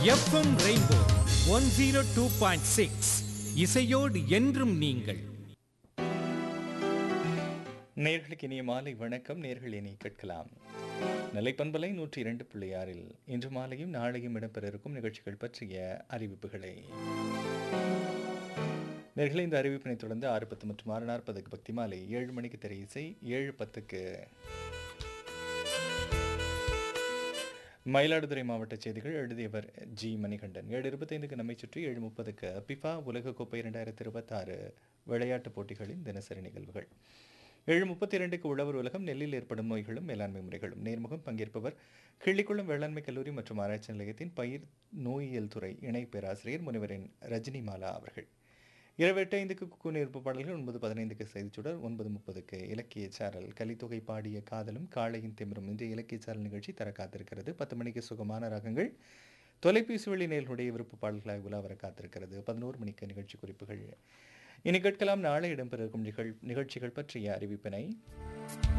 FM rainbow one zero two point six இசையோடு என்றும் நீங்கள் நேர்களுக்கு இனிய மாலை வணக்கம் நேர்கள் இனி கேட்கலாம் நிலைப்பண்பலை நூற்றி இரண்டு புள்ளி ஆறில் இன்று மாலையும் நாளையும் இடம்பெற இருக்கும் நிகழ்ச்சிகள் பற்றிய அறிவிப்புகளை நேர்களை இந்த அறிவிப்பினை தொடர்ந்து ஆறு பத்து மற்றும் ஆறு நாற்பதுக்கு பக்தி மாலை ஏழு மணிக்கு திரை இசை ஏழு பத்துக்கு மயிலாடுதுறை மாவட்ட செய்திகள் எழுதியவர் ஜி மணிகண்டன் ஏழு இருபத்தைந்துக்கு நம்மை சுற்றி ஏழு முப்பதுக்கு பிஃபா உலகக்கோப்பை இரண்டாயிரத்தி இருபத்தாறு விளையாட்டுப் போட்டிகளின் தினசரி நிகழ்வுகள் ஏழு முப்பத்தி இரண்டுக்கு உழவர் உலகம் நெல்லில் ஏற்படும் நோய்களும் மேலாண்மை முறைகளும் நேர்முகம் பங்கேற்பவர் கிள்ளிக்குளம் வேளாண்மை கல்லூரி மற்றும் ஆராய்ச்சி நிலையத்தின் பயிர் நோயியல் துறை இணை பேராசிரியர் முனைவரின் ரஜினி மாலா அவர்கள் இரவு எட்டு ஐந்துக்கு குக்கு நேர்ப்பு பாடல்கள் ஒன்பது பதினைந்துக்கு செய்திச்சுடர் ஒன்பது முப்பதுக்கு இலக்கிய சாரல் கலித்தொகை பாடிய காதலும் காளையின் திமிரும் இன்றைய இலக்கிய சாரல் நிகழ்ச்சி தர காத்திருக்கிறது பத்து மணிக்கு சுகமான ராகங்கள் தொலைபேசி வழி நேர்களுடைய விருப்ப பாடல்களாய் உலா வர காத்திருக்கிறது பதினோரு மணிக்கு நிகழ்ச்சி குறிப்புகள் இனி கேட்கலாம் நாளை இடம்பெற இருக்கும் நிகழ் நிகழ்ச்சிகள் பற்றிய அறிவிப்பினை